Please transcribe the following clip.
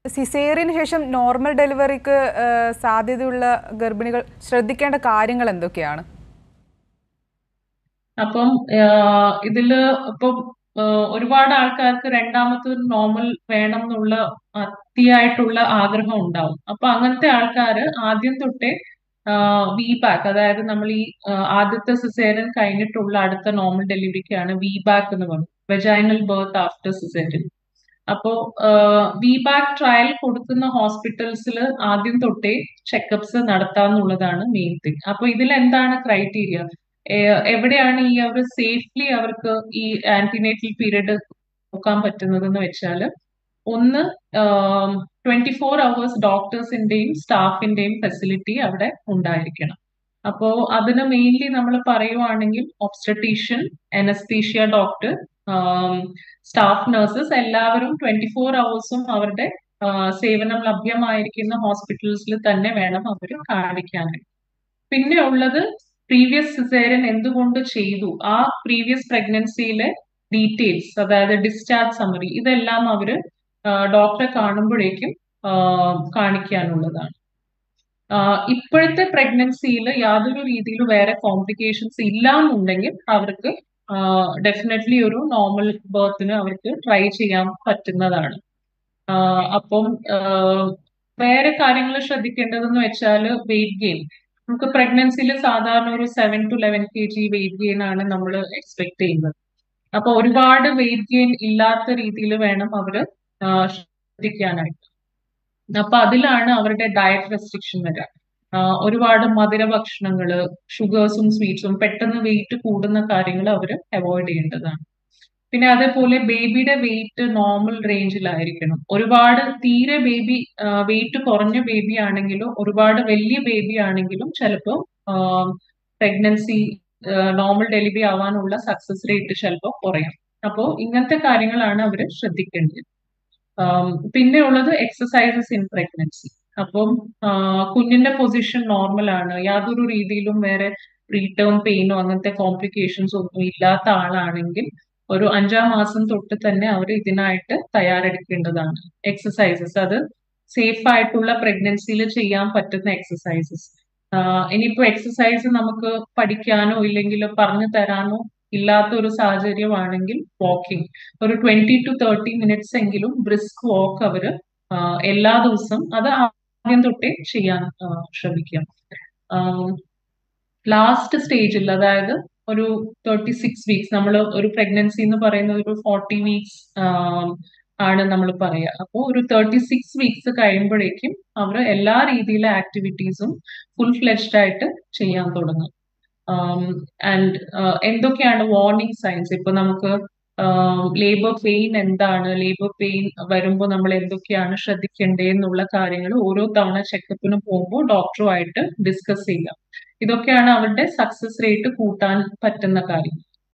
സിസേറിയന് ശേഷം നോർമൽ ഡെലിവറിക്ക് ഏഹ്, സാധ്യതയുള്ള ഗർഭിണികൾ ശ്രദ്ധിക്കേണ്ട കാര്യങ്ങൾ എന്തൊക്കെയാണ് അപ്പം ആഹ് ഇതില് ഇപ്പം ആഹ് ഒരുപാട് ആൾക്കാർക്ക് രണ്ടാമത്തെ ഒരു നോർമൽ വേണം എന്നുള്ള അതിയായിട്ടുള്ള ആഗ്രഹം ഉണ്ടാവും അപ്പൊ അങ്ങനത്തെ ആൾക്കാര് ആദ്യം തൊട്ടേ വി ബാക്ക് അതായത് നമ്മൾ ഈ ആഹ് ആദ്യത്തെ സിസേറിയൻ കഴിഞ്ഞിട്ടുള്ള അടുത്ത നോർമൽ ഡെലിവറിക്കാണ് വി ബാക്ക് എന്ന് പറയുന്നത് വെജൈനൽ ബർത്ത് ആഫ്റ്റർ സിസേറിയൻ അപ്പോ വി ബാക്ക് ട്രയൽ കൊടുക്കുന്ന ഹോസ്പിറ്റൽസിൽ ആദ്യം തൊട്ടേ ചെക്കപ്സ് നടത്താന്നുള്ളതാണ് മെയിൻ തിങ് അപ്പൊ ഇതിൽ എന്താണ് ക്രൈറ്റീരിയ എവിടെയാണ് ഈ അവർ സേഫ്ലി അവർക്ക് ഈ ആന്റിനേറ്റൽ പീരീഡ് നോക്കാൻ പറ്റുന്നത് എന്ന് വെച്ചാൽ ഒന്ന് ട്വന്റി ഫോർ അവേഴ്സ് ഡോക്ടേഴ്സിന്റെയും സ്റ്റാഫിന്റെയും ഫെസിലിറ്റി അവിടെ ഉണ്ടായിരിക്കണം അപ്പോ അതിന് മെയിൻലി നമ്മൾ പറയുവാണെങ്കിൽ obstetrician anaesthesia doctor staff nurses എല്ലാവരും ട്വന്റി ഫോർ അവേഴ്സും അവരുടെ ആ, സേവനം ലഭ്യമായിരിക്കുന്ന ഹോസ്പിറ്റൽസിൽ തന്നെ വേണം അവർ കാണിക്കാനായിട്ട് പിന്നെ ഉള്ളത് പ്രീവിയസ് സിസേറിയൻ എന്തുകൊണ്ട് ചെയ്തു ആ പ്രീവിയസ് പ്രഗ്നൻസിയിലെ ഡീറ്റെയിൽസ് അതായത് ഡിസ്ചാർജ് സമ്മറി ഇതെല്ലാം അവര് ഡോക്ടറെ കാണുമ്പോഴേക്കും ആ, കാണിക്കാനുള്ളതാണ് ആ, ഇപ്പോഴത്തെ പ്രഗ്നൻസിയിൽ യാതൊരു രീതിയിലും വേറെ കോംപ്ലിക്കേഷൻസ് ഇല്ല എന്നുണ്ടെങ്കിൽ അവർക്ക് ഡെഫിനറ്റ്ലി ഒരു നോർമൽ ബർത്തിന് അവർക്ക് ട്രൈ ചെയ്യാൻ പറ്റുന്നതാണ് ആ, അപ്പം ആ, വേറെ കാര്യങ്ങൾ ശ്രദ്ധിക്കേണ്ടതെന്ന് വെച്ചാൽ വെയിറ്റ് ഗെയിൻ നമുക്ക് പ്രഗ്നൻസിയിൽ സാധാരണ ഒരു seven to eleven K G weight gain ആണ് നമ്മൾ എക്സ്പെക്ട് ചെയ്യുന്നത് അപ്പൊ ഒരുപാട് വെയിറ്റ് ഗെയിൻ ഇല്ലാത്ത രീതിയിൽ വേണം അവര് ആ, ശ്രദ്ധിക്കാനായിട്ട് അപ്പൊ അതിലാണ് അവരുടെ ഡയറ്റ് റെസ്ട്രിക്ഷൻ വരിക ആ, ഒരുപാട് മധുര ഭക്ഷണങ്ങള് ഷുഗേഴ്സും സ്വീറ്റ്സും പെട്ടെന്ന് വെയിറ്റ് കൂടുന്ന കാര്യങ്ങൾ അവർ അവോയ്ഡ് ചെയ്യേണ്ടതാണ് പിന്നെ അതേപോലെ ബേബിയുടെ വെയിറ്റ് നോർമൽ റേഞ്ചിലായിരിക്കണം ഒരുപാട് തീരെ ബേബി വെയിറ്റ് കുറഞ്ഞ ബേബി ആണെങ്കിലും ഒരുപാട് വലിയ ബേബി ആണെങ്കിലും ചിലപ്പോൾ പ്രഗ്നൻസി നോർമൽ ഡെലിവറി ആവാനുള്ള സക്സസ് റേറ്റ് ചിലപ്പോൾ കുറയാം അപ്പോൾ ഇങ്ങനത്തെ കാര്യങ്ങളാണ് അവർ ശ്രദ്ധിക്കേണ്ടത് ആം, പിന്നെ ഉള്ളത് എക്സസൈസസ് ഇൻ പ്രഗ്നൻസി അപ്പം ആ, കുഞ്ഞിന്റെ പൊസിഷൻ നോർമൽ ആണ് യാതൊരു രീതിയിലും വേറെ റീടേൺ പെയിനോ അങ്ങനത്തെ കോംപ്ലിക്കേഷൻസ് ഒന്നും ഇല്ലാത്ത ആളാണെങ്കിൽ ഒരു അഞ്ചാം മാസം തൊട്ട് തന്നെ അവർ ഇതിനായിട്ട് തയ്യാറെടുക്കേണ്ടതാണ് എക്സസൈസസ് അത് സേഫ് ആയിട്ടുള്ള പ്രഗ്നൻസിയിൽ ചെയ്യാൻ പറ്റുന്ന എക്സസൈസസ് ഇനിയിപ്പോ എക്സസൈസ് നമുക്ക് പഠിക്കാനോ ഇല്ലെങ്കിൽ പറഞ്ഞു തരാനോ ഇല്ലാത്ത ഒരു സാഹചര്യമാണെങ്കിൽ വാക്കിംഗ് ഒരു ട്വന്റി ടു തേർട്ടി മിനിറ്റ്സ് എങ്കിലും ബ്രിസ്ക് വാക്ക് അവര് ആ, എല്ലാ ദിവസവും അത് ആദ്യം തൊട്ടേ ചെയ്യാൻ ആ, ശ്രമിക്കാം ലാസ്റ്റ് സ്റ്റേജിൽ അതായത് ഒരു തേർട്ടി സിക്സ് വീക്സ് നമ്മൾ ഒരു പ്രഗ്നൻസി എന്ന് പറയുന്നത് ഒരു ഫോർട്ടി വീക്സ് ആണ് നമ്മൾ പറയുക അപ്പോൾ ഒരു തേർട്ടി സിക്സ് വീക്സ് കഴിയുമ്പോഴേക്കും അവർ എല്ലാ രീതിയിലെ ആക്ടിവിറ്റീസും ഫുൾ ഫ്ലെഷ്ഡ് ആയിട്ട് ചെയ്യാൻ തുടങ്ങും ആൻഡ് എന്തൊക്കെയാണ് വാർണിംഗ് സൈൻസ് ഇപ്പൊ നമുക്ക് ലേബർ പെയിൻ എന്താണ് ലേബർ പെയിൻ വരുമ്പോൾ നമ്മൾ എന്തൊക്കെയാണ് ശ്രദ്ധിക്കേണ്ടതെന്നുള്ള കാര്യങ്ങൾ ഓരോ തവണ ചെക്കപ്പിന് പോകുമ്പോൾ ഡോക്ടറുമായിട്ട് ഡിസ്കസ് ചെയ്യാം ഇതൊക്കെയാണ് അവരുടെ സക്സസ് റേറ്റ് കൂട്ടാൻ പറ്റുന്ന കാര്യം